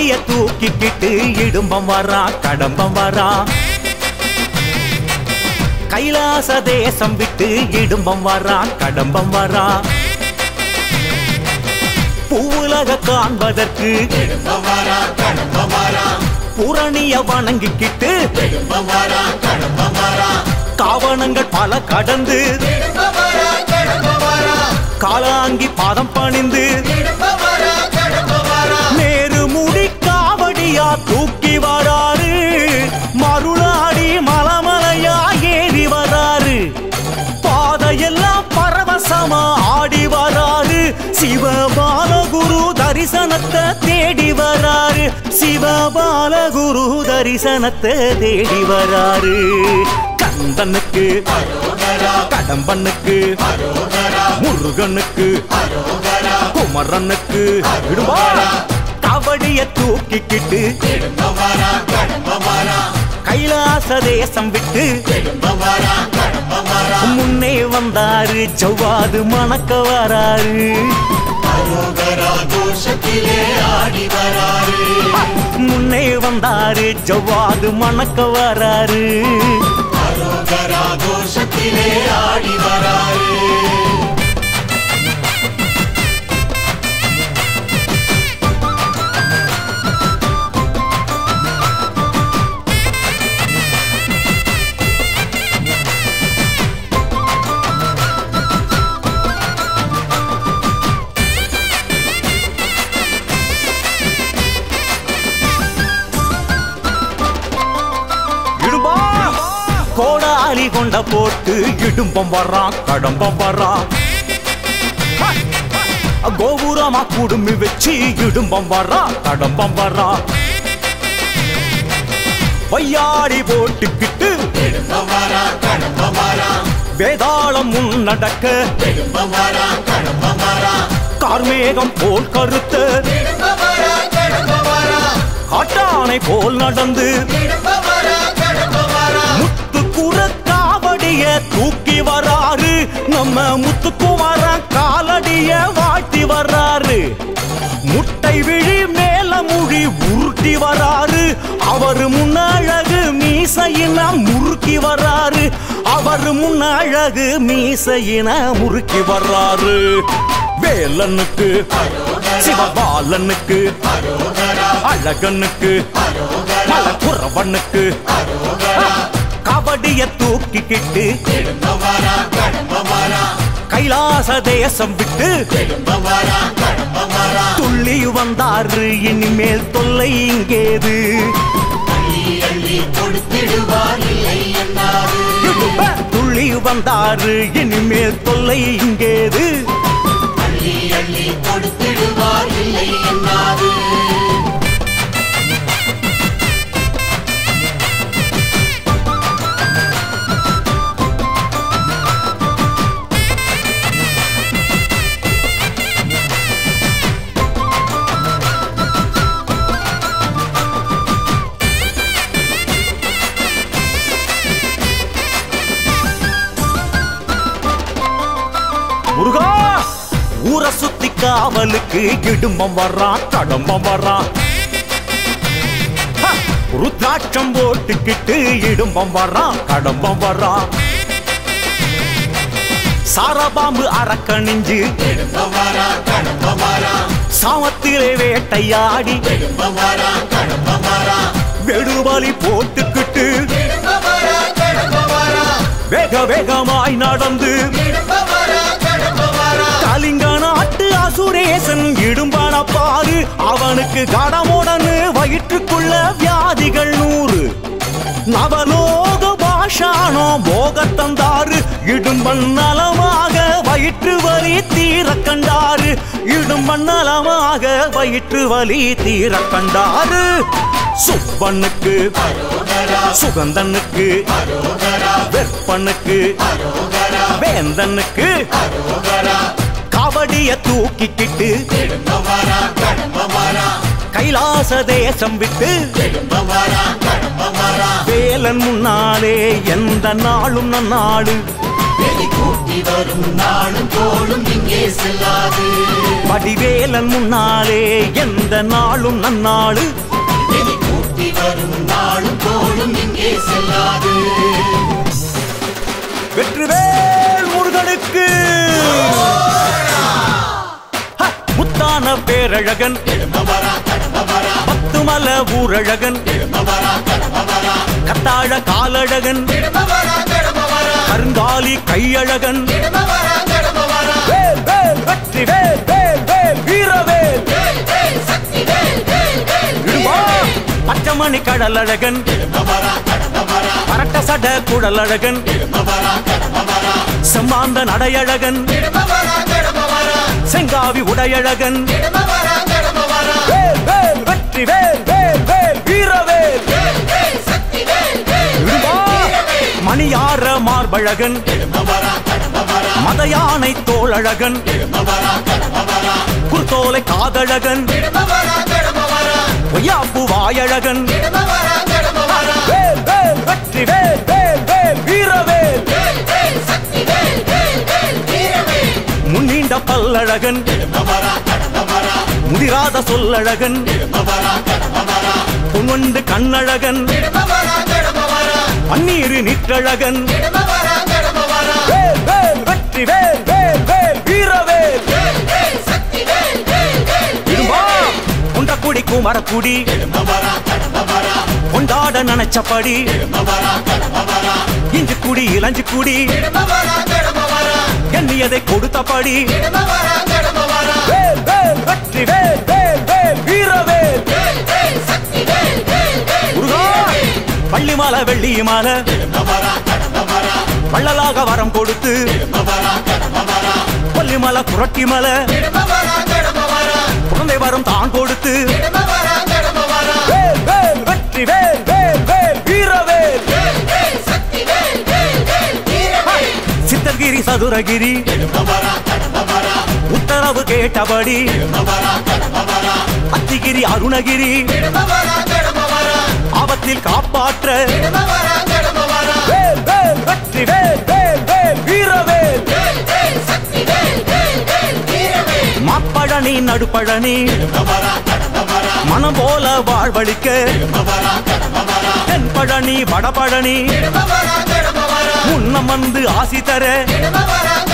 காவடிய தூக்கிக்கிட்டு இடும்பம் வரா கடம்பம் வரா கைலாச தேசம் விட்டு இடும்பம் வரா கடம்பம் வரா பூவுலக காண்பதற்கு புரணிய வணங்கிக்கிட்டு காவணங்கள் பல கடந்து காலாங்கி பாதம் பணிந்து நேரு முடி காவடியா தூக்கி வராரு மருளாடி மலமலையா ஏறி வராரு பாதையெல்லாம் பரவசமா ஆடி வராரு சிவபாலகுரு தரிசனத்தை தேடி வராரு சிவபாலகுரு தரிசனத்தை தேடி வராரு கந்தனுக்கு கடம்பனுக்கு முருகனுக்கு குமரனுக்கு விடுவா கபடிய தூக்கிக்கிட்டு கைலாச தேசம் விட்டு முன்னே வந்தாரு ஜவ்வாது மணக்க வராரு முன்னே வந்தாரு ஜவ்வாது மணக்க வராரு இடும்பா கோடாலி கொண்ட போட்டு இடும்பம் வர்றான் கடம்பம் வர்றான் கோபுரமா குடுமி வச்சு இடும்பம் வர்றான் கடம்பம் வர்றான் வையாடி போட்டுக்கிட்டு வேதாளம் முன்னடக்க கார்மேகம் போல் கருத்த காட்டானை போல் நடந்து முத்து காவடிய தூக்கி வராரு நம்ம முத்துக்குமார காலடிய வாழ்த்தி வர்றாரு முட்டை விழி மேல முழி உருட்டி வராரு அவர் முன்னழகு மீசையின முறுக்கி வர்றாரு அவர் முன்னழகு மீசையின முறுக்கி வர்றாரு வேலனுக்கு சிவபாலனுக்கு அழகனுக்கு மலக்குறவனுக்கு கபடிய தூக்கிக்கிட்டு கைலாச தேசம் விட்டு துள்ளி வந்தாரு இனிமேல் தொல்லை இங்கேது துள்ளி வந்தாரு இனிமேல் தொல்லை இங்கேது முருகா ஊரை சுத்தி காவலுக்கு இடும்பம் வர்றான் கடம்பம் வர்றான் ஹ! ருத்ராட்சம் போட்டுக்கிட்டு இடும்பம் வர்றான் கடம்பம் வர்றான் சாரபாம்பு அரக்கணிஞ்சு சாமத்திலே வேட்டையாடி வெடுவலி போட்டுக்கிட்டு வேக வேகமாய் நடந்து கலிங்க நாட்டு அசுரேசன் இடும்பான பாரு அவனுக்கு கடமுடனு வயிற்றுக்குள்ள வியாதிகள் நூறு நவலோக பாஷானோ போகத்தந்தாரு இடும்பன் நலமாக வயிற்று வலி தீர கண்டாரு இடும்பன் நலமாக வயிற்று வலி தீர கண்டாரு சுப்பனுக்கு சுகந்தனுக்கு வெப்பனுக்கு வேந்தனுக்கு கபடிய தூக்கிக்கிட்டு கைலாச தேசம் விட்டு வேலன் முன்னாலே எந்த நாளும் நன்னாடு கூட்டி வரும் நாளும் கோளும் இங்கே செல்லாது வடிவேலன் முன்னாலே எந்த நாளும் நன்னாளு என்னை கூட்டி வரும் நாளும் கோளும் இங்கே செல்லாது வெற்றிவேல் முருகனுக்கு ஹ! முத்தான பேரழகன் திரும்பவரா கடம்பவரா பத்துமல ஊரழகன் திரும்பவரா கடம்பவரா கத்தாழ காலழகன் திரும்பவரா கடம்பவரா கருங்காலி கையழகன் திரும்பவரா கடம்பவரா வேல் வேல் வெற்றி வேல் வேல் வேல் வீரவேல் வேல் வேல் சக்தி வேல் வேல் வேல் இடுமா பச்சமணி கடலழகன் திரும்பவரா கடம்பவரா பரட்ட சட குழலழகன் திரும்பவரா கடம்பவரா செம்மாந்த நடையழகன் திரும்பவரா கடம்பவரா செங்காவி உடையழகன் திரும்பவரா கடம்பவரா வேல் வேல் வெற்றி வேல் வேல் வேல் வீரவேல் வேல் வேல் சக்தி வேல் வேல் இடுமா மணியார மார்பழகன் திரும்பவரா கடம்பவரா மத யானை தோழழகன் திரும்பவரா கடம்பவரா குர்தோலை காதழகன் திரும்பவரா கடம்பவரா பொய்யாப்பு வாயழகன் திரும்பவரா கடம்பவரா வேல் வேல் வெற்றி வேல் வேல் வேல் வீரவேல் வேல் வேல் சக்தி வேல் வேல் வேல் வீரவேல் முன்னீண்ட பல்லழகன் திரும்பவரா கடம்பவரா முதிராத சொல்லழகன் திரும்பவரா கடம்பவரா பொன்வண்டு கண்ணழகன் திரும்பவரா கடம்பவரா பன்னீரு நிற்றழகன் திரும்பவரா கடம்பவரா வேல் வேல் வெற்றி வேல் வேல் வேல் வீரவேல் வேல் வேல் சக்தி வேல் வேல் வேல் இருமா குண்டக்குடி குமரக்குடி திரும்பவரா கடம்பவரா கொண்டாட நினைச்சபடி திரும்பவரா கடம்பவரா இஞ்சி குடி இளஞ்சி குடி திரும்பவரா கடம்பவரா எண்ணியதை கொடுத்தபடி திரும்பவரா கடம்பவரா வேல் வேல் வெற்றி வேல் வேல் வேல் வீரவேல் வேல் வேல் சக்தி வேல் வேல் வேல் முருகா பள்ளி மாலை வெள்ளி மாலை திரும்பவரா கடம்பவரா வள்ளலாக வரம் கொடுத்து திரும்பவரா கடம்பவரா கொல்லிமலை புரட்டி மலை திரும்பவரா கடம்பவரா குழந்தை வரம் தான் கொடுத்து திரும்பவரா கடம்பவரா வேல் வேல் வெற்றி வேல் வேல் வேல் வீரவேல் வேல் வேல் சக்தி வேல் வேல் வேல் வீரவேல் சித்தர்கிரி சதுரகிரி திரும்பவரா கடம்பவரா உத்தரவு கேட்டபடி திரும்பவரா கடம்பவரா அத்திகிரி அருணகிரி திரும்பவரா கடம்பவரா ஆபத்தில் காப்பாற்ற திரும்பவரா கடம்பவரா வேல் வேல் வெற்றி வேல் வேல் வேல் வீரவேல் வேல் வேல் சக்தி வேல் வேல் வேல் வீரவேல் மாப்பழனி நடுப்பழனி திரும்பவரா கடம்பவரா மனம் போல வாழ்வழிக்க திரும்பவரா கடம்பவரா தென்பழனி வடபழனி திரும்பவரா கடம்பவரா முன்னம் வந்து ஆசி தர திரும்பவரா